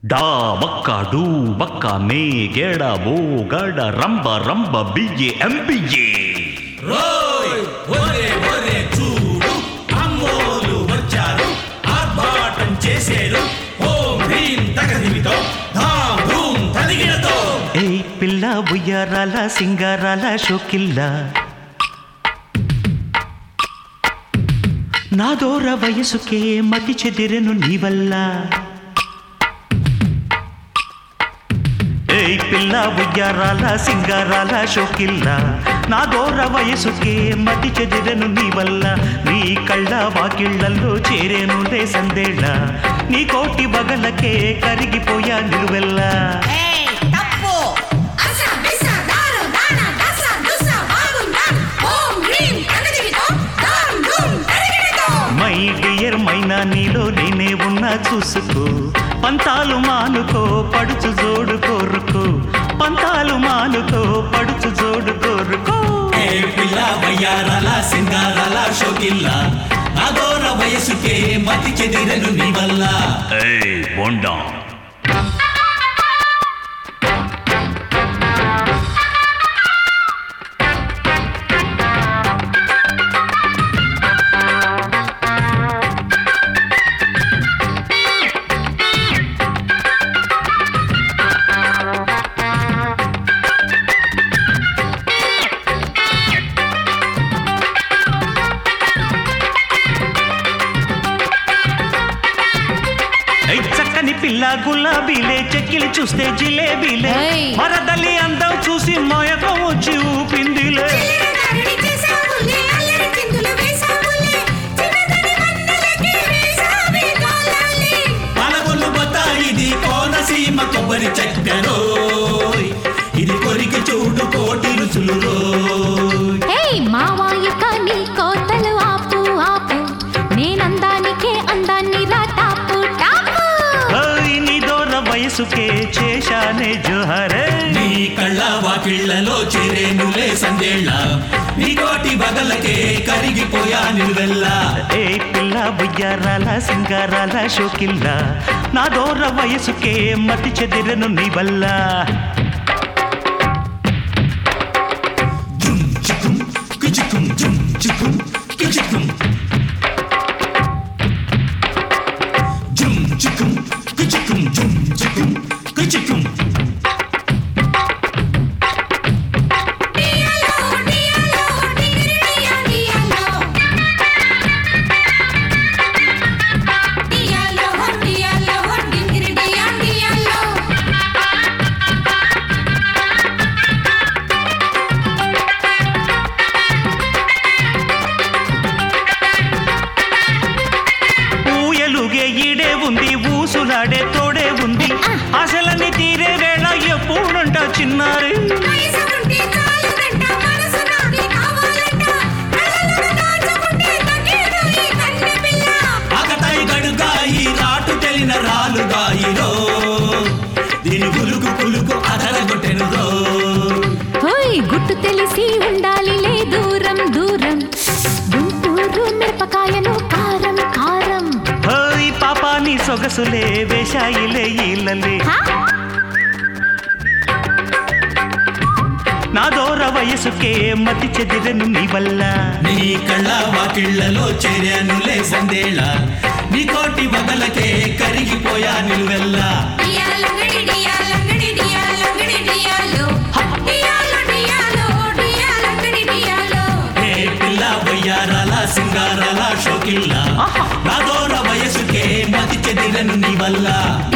డా బక్క డూ బక్క మే గేడ బో గడ రంబ రంబ బియ్యే ఎంబియ్యే రోయ్ ఒరే ఒరే చూడు అమ్మోలు వచ్చారు ఆర్భాటం చేసేరు ఓం హ్రీం తగదిమితో ధాం ధూం తదిగినతో ఏ పిల్ల ఉయ్యారాల సింగారాల షోకిల్ల నా దూర వయసుకే మతి చెదిరెను నీ వల్ల ఏ పిల్ల ఉయ్యారాల సింగారాల షోకిల్ల నా దూర వయసుకే మతి చెదిరెను నీ వల్ల నీ కళ్ళ వాకిళ్ళల్లో చేరేనులే సందేళ్ళ నీ కోటి బగలకే కరిగిపోయా నిలువెల్లా ఏయ్, తప్పు అస బిస దారు దాన దస దుస బాగుందా ఓం హ్రీం తగదిమితో దాం ధూం తరిగినతో మై డియర్ మైనా నీలో నేనే ఉన్నా చూసుకో పంతాలు మానుకో పడుచు జోడు కోరుకో పంతాలు మానుకో పడుచు జోడు కోరుకో ఏ పిల్ల వయ్యారాల సింగారాల షోకిల్ల నాదోర వయసుకే మతి చెదిరెను నీ వల్ల ఏయ్ బొండా ఏయ్ చక్కని పిల్ల గులాబీలే చెక్కిలి చూస్తే జిలేబీలే ఏయ్. మరదలి అందం చూసి మయకం వచ్చి ఊపిందిలే చిల్లిన దారిని చేసావులే అల్లరి చిందులు వేసావులే చిన్నదని వందలకి వేసావి కాలాలి పలగొల్లు బతాయిది కోనసీమ కొబ్బరి చక్కెరోయ్ ఇది కొరికి చూడు కోటి రుచులు రోయ్ హే మావాయి కానీ కోతలు ఆపు ఆపు నేనందానికే అందాన్ని రా టాపు టాపు ఓయ్ నీ దూర వయసుకే చేశానే జోహరే నీ కళ్ళ వాకిళ్లలో చేరేనులే సందేళ్ళ నీ కోటి బగలకే కరిగిపోయా నిలువెల్లా ఏ పిల్ల బుయ్యారాల సింగారాల షోకిల్ల నా దూర వయసుకే మతి చెదిరెను నీ వల్ల జుమ్ చికుం కిచికుం జుమ్ చికుం కిచికుం జుమ్ చికుం కిచికుం జుమ్ చికుం కిచికుం డియాలో డియాలో డిగిరి డియా డియాలో డియాలో డియాలో డిగిరి డియా డియాలో ఊయలుగే ఈడే ఉంది ఊసులాడే తోడే ఉంది అసలని తీరే వేళ ఎప్పుడంట చిన్నారి వయసు ఉంటే చాలుదంట మనసు నాది కావాలంట కళ్ళను దాచుకుంటే తగ్గేదు ఈ కన్నె పిల్ల ఆకతాయి గడుగాయి రాటు తెలిన రాలుగాయి రో దీని పులుకు పులుకు అదరగొట్టెను రో ఓయ్ గుట్టు తెలిసి ఉండాలిలే దూరం దూరం గుంటూరు మిరపకాయలు కారం కారం ఓయ్ పాపాని సొగసులే వేశాయిలే ఈలలే హా? నా దూర వయసుకే మతి చెదిరెను నీ వల్ల నీ కళ్ళ వాకిళ్లలో చేరానులే సందేళ నీ కోటి బగలకే కరిగిపోయా నిలువెల్లా డియాలంగడి డియాలంగడి డియాలంగడి డియాలో డియాలో డియాలో డియాలంగడి డియాలో ఏ పిల్ల వయ్యారాల సింగారాల షోకిల్ల నాదోర వయసుకే మతి చెదిరను నీ వల్ల